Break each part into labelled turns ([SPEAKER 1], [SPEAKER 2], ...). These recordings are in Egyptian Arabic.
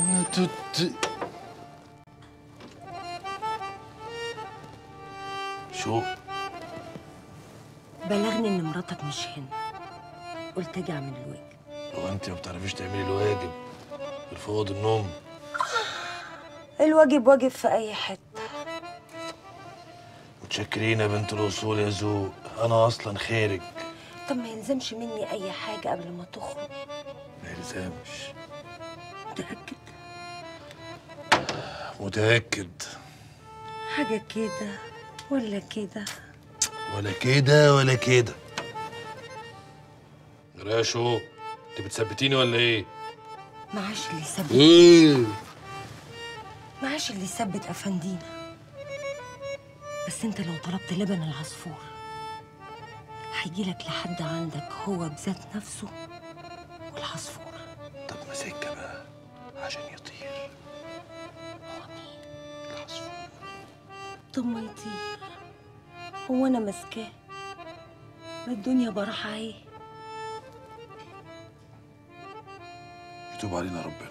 [SPEAKER 1] انا توت شو
[SPEAKER 2] بلغني ان مراتك مش هنا قلت اجي اعمل الواجب
[SPEAKER 1] هو انت ما بتعرفيش تعملي الواجب غير في اوضه النوم
[SPEAKER 2] الواجب واجب في اي حته
[SPEAKER 1] متشكرين يا بنت الاصول يا ذوق انا اصلا خارج
[SPEAKER 2] طب ما يلزمش مني اي حاجه قبل ما تخرج
[SPEAKER 1] ما يلزمش
[SPEAKER 2] متاكد
[SPEAKER 1] متاكد
[SPEAKER 2] حاجه كده ولا كده
[SPEAKER 1] ولا كده ولا كده راشو انت بتثبتيني ولا ايه؟
[SPEAKER 2] معاش اللي يثبت
[SPEAKER 1] ايه
[SPEAKER 2] معاش اللي يثبت افندينا بس انت لو طلبت لبن العصفور هيجيلك لحد عندك هو بذات نفسه والعصفور
[SPEAKER 1] طب ما سكه بقى عشان يطير هو مين؟ العصفور
[SPEAKER 2] طب ما يطير هو انا ماسكاه ما الدنيا براحه ايه
[SPEAKER 1] يتوب علينا ربنا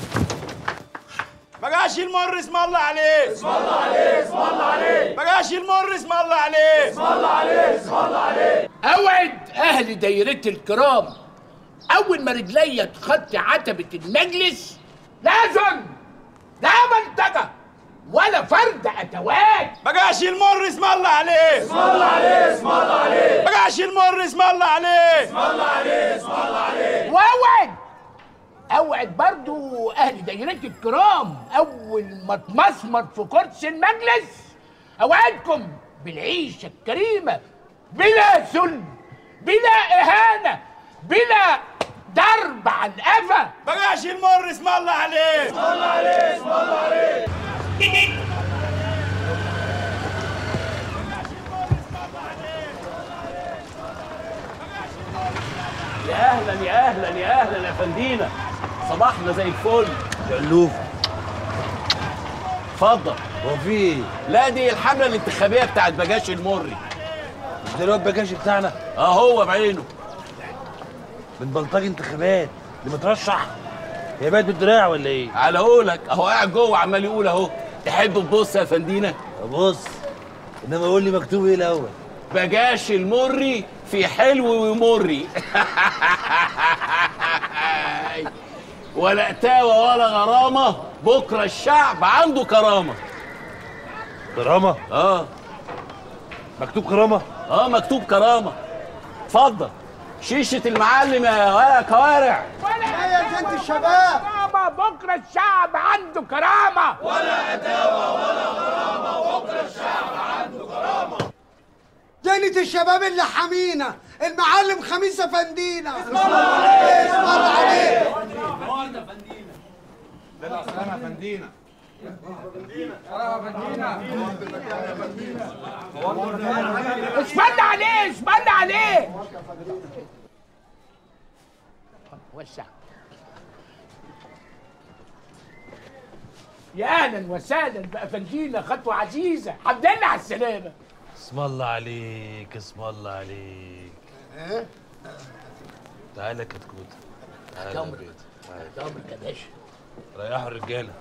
[SPEAKER 3] ما جاش المر اسم الله عليه اسم الله عليه اسم الله عليه ما جاش المر اسم الله عليه اسم الله عليه اسم الله عليه
[SPEAKER 4] أوعد أهل دايرتي الكرام أول ما رجليا تخطي عتبة المجلس لازم لا منطقة ولا فرد أدوات
[SPEAKER 3] ما جاش المر اسم الله عليه اسم الله عليه اسم الله عليه ما جاش المر اسم الله عليه اسم الله عليه اسم الله عليه
[SPEAKER 4] وأوعد أوعد برضو أهل دايرتي الكرام أول ما تمسمر في كرسي المجلس أوعدكم بالعيشة الكريمة بلا ذل بلا إهانة بلا ضرب على القفا
[SPEAKER 3] ما جاش المر اسم الله عليه اسم الله عليه اسم الله عليه
[SPEAKER 5] يا اهلا يا اهلا يا اهلا يا فندينا صباحنا زي الفل
[SPEAKER 1] شلوف
[SPEAKER 5] اتفضل
[SPEAKER 1] هو في ايه؟
[SPEAKER 5] لا دي الحمله الانتخابيه بتاعت بجاش المري
[SPEAKER 1] مش ده الواد بجاش بتاعنا
[SPEAKER 5] اه هو بعينه
[SPEAKER 1] من بلطجي انتخابات اللي مترشح هي بقت بالدراع ولا ايه؟
[SPEAKER 5] على قولك اهو قاعد جوه عمال يقول اهو تحب تبص يا فندينا
[SPEAKER 1] بص انما قول لي مكتوب ايه الاول؟
[SPEAKER 5] بجاش المري في حلو ومري ولا قتاوه ولا غرامه بكره الشعب عنده كرامه
[SPEAKER 1] كرامه
[SPEAKER 5] اه
[SPEAKER 1] مكتوب كرامه
[SPEAKER 5] اه مكتوب كرامه اتفضل شيشه المعلم يا ولا كوارع
[SPEAKER 4] يا جنت الشباب كرامة بكرة الشعب عنده كرامة
[SPEAKER 6] جنة الشباب اللي حمينا المعلم خميس افندينا اسم الله عليه اسم الله عليه
[SPEAKER 4] اسبند عليه اسبند عليه وسع يا اهلا وسهلا بافندينا خطوه عزيزه الحمد لله على السلامه
[SPEAKER 1] اسم الله عليك اسم الله عليك تعالى كتكوت تعالى يا
[SPEAKER 4] تمر.
[SPEAKER 1] بيت تعالى.
[SPEAKER 4] امرك يا باشا
[SPEAKER 1] ريحوا الرجاله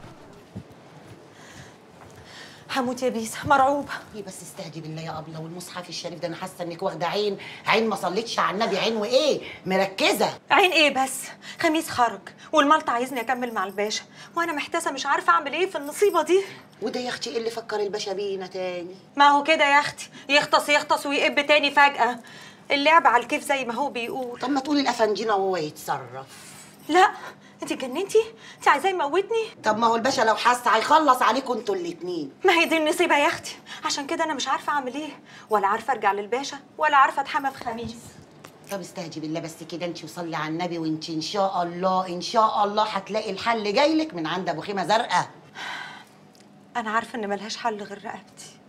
[SPEAKER 7] هموت يا بيس مرعوبة
[SPEAKER 8] ايه بس استهدي بالله يا ابله والمصحف الشريف ده انا حاسه انك واخده عين عين ما صليتش على النبي عين وايه مركزه
[SPEAKER 7] عين ايه بس خميس خرج والملط عايزني اكمل مع الباشا وانا محتاسة مش عارفة اعمل ايه في النصيبة دي
[SPEAKER 8] وده يا اختي ايه اللي فكر الباشا بينا تاني
[SPEAKER 7] ما هو كده يا اختي يغطس يغطس ويقب تاني فجأة اللعب على الكيف زي ما هو بيقول
[SPEAKER 8] طب ما تقولي الافنجينا وهو يتصرف
[SPEAKER 7] لا انت اتجننتي انت عايزاه يموتني
[SPEAKER 8] طب ما هو الباشا لو حس هيخلص عليكم انتوا الاتنين
[SPEAKER 7] ما هي دي النصيبة يا اختي عشان كده انا مش عارفة اعمل ايه ولا عارفة ارجع للباشا ولا عارفة اتحمى في خميس
[SPEAKER 8] طب استهدي بالله بس كده انت وصلي على النبي وانت ان شاء الله ان شاء الله هتلاقي الحل جايلك من عند ابو خيمه زرقاء
[SPEAKER 7] انا عارفة ان ملهاش حل غير رقبتي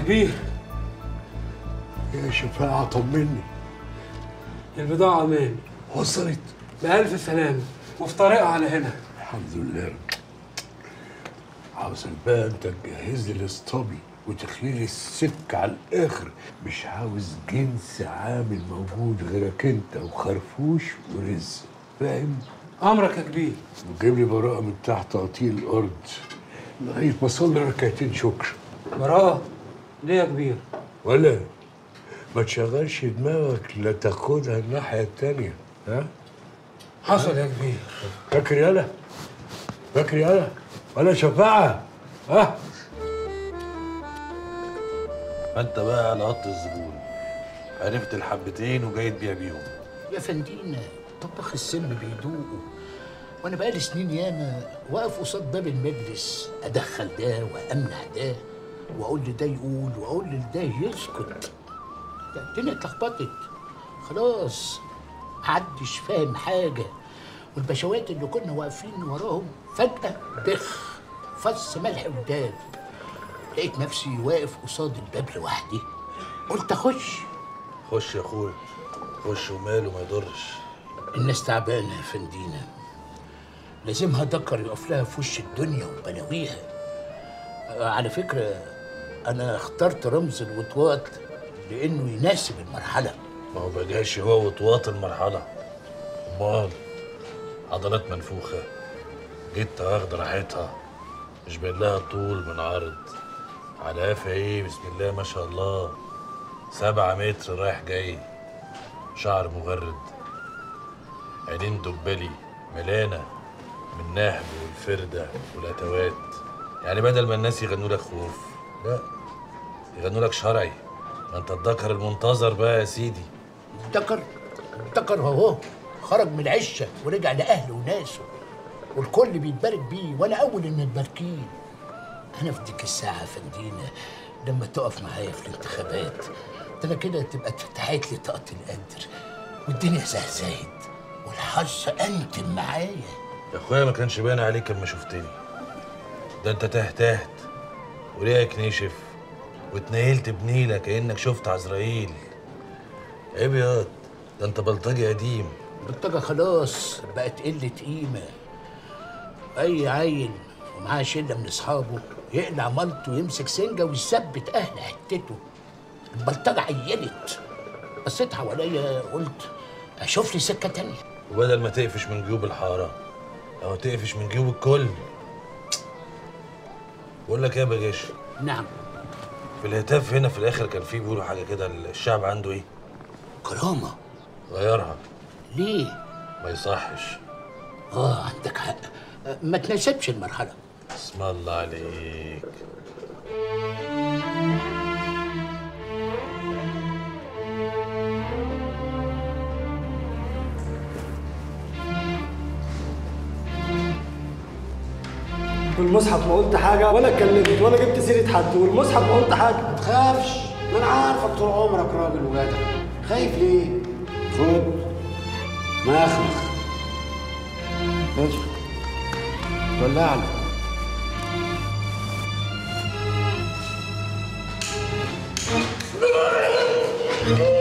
[SPEAKER 9] كبير
[SPEAKER 10] يا شفاعة طمني
[SPEAKER 9] البضاعة أمان
[SPEAKER 10] وصلت
[SPEAKER 9] بألف سلامة وفي طريقها على هنا
[SPEAKER 10] الحمد لله عاوز بقى انت تجهز لي الاسطبل وتخلي لي السك على الاخر مش عاوز جنس عامل موجود غيرك انت وخرفوش ورزق فاهم؟
[SPEAKER 9] أمرك يا كبير
[SPEAKER 10] وجيب لي براءة من تحت قطيل الأرض لغاية ما أصلي ركعتين شكر
[SPEAKER 9] براءة ليه يا كبير؟
[SPEAKER 10] ولا ما تشغلش دماغك لا تاخدها الناحية التانية ها؟
[SPEAKER 9] حصل يا كبير
[SPEAKER 10] فاكر يالا فاكر يالا ولا شفاعة ها؟
[SPEAKER 1] فانت بقى لقطت الزبون عرفت الحبتين وجاي تبيع بيهم
[SPEAKER 11] يا فندينا طباخ السم بيدوقه وانا بقالي سنين ياما واقف قصاد باب المجلس ادخل ده وامنع ده واقول لده يقول واقول لده يسكت ده الدنيا اتلخبطت خلاص محدش فاهم حاجه والبشوات اللي كنا واقفين وراهم فجاه بخ فص ملح قدام لقيت نفسي واقف قصاد الباب لوحدي قلت اخش
[SPEAKER 1] خش يا اخويا خش وماله ما يضرش
[SPEAKER 11] الناس تعبانة يا فندينا لازمها دكر يقف لها في وش الدنيا وبلاويها آه، على فكرة أنا اخترت رمز الوطواط لأنه يناسب المرحلة
[SPEAKER 1] ما هو بقاش هو وطواط المرحلة امال عضلات منفوخة جيت واخدة راحتها مش باين لها طول من عرض على قفا ايه بسم الله ما شاء الله سبعة متر رايح جاي شعر مغرد عينين دبلي ملانة من النهب والفردة والأتوات يعني بدل ما الناس يغنوا لك خوف لا يغنوا لك شرعي ما انت الذكر المنتظر بقى يا سيدي
[SPEAKER 11] دكر دكر اهو خرج من العشة ورجع لأهله وناسه والكل بيتبارك بيه وأنا أول المتباركين أنا في ديك الساعة يا فندينا لما تقف معايا في الانتخابات ده أنا كده تبقى اتفتحت لي طاقة القدر والدنيا زهزهت والحظ أنتم معايا
[SPEAKER 1] يا اخويا ما كانش باين عليك لما شفتني ده انت تهتهت وريقك نشف واتنيلت بنيلة كأنك شفت عزرائيل عيب ياض ده انت بلطجي قديم
[SPEAKER 11] البلطجة خلاص بقت قلة قيمة أي عيل ومعاه شلة من أصحابه يقلع مالته ويمسك سنجة ويثبت أهل حتته البلطجة عيلت بصيت حواليا قلت أشوف لي سكة تانية
[SPEAKER 1] وبدل ما تقفش من جيوب الحارة أو تقفش من جيوب الكل بقول لك ايه يا بجاش
[SPEAKER 11] نعم
[SPEAKER 1] في الهتاف هنا في الآخر كان فيه بيقولوا حاجة كده الشعب عنده ايه؟
[SPEAKER 11] كرامة
[SPEAKER 1] غيرها
[SPEAKER 11] ليه؟
[SPEAKER 1] ما يصحش
[SPEAKER 11] آه عندك حق ما تناسبش المرحلة
[SPEAKER 1] اسم الله عليك
[SPEAKER 12] والمصحف ما قلت حاجه ولا اتكلمت ولا جبت سيره حد والمصحف ما قلت حاجه
[SPEAKER 6] ما تخافش ما انا عارفك طول عمرك راجل وجدع خايف ليه؟ خد مخمخ ماشي ولعنا
[SPEAKER 10] Oh,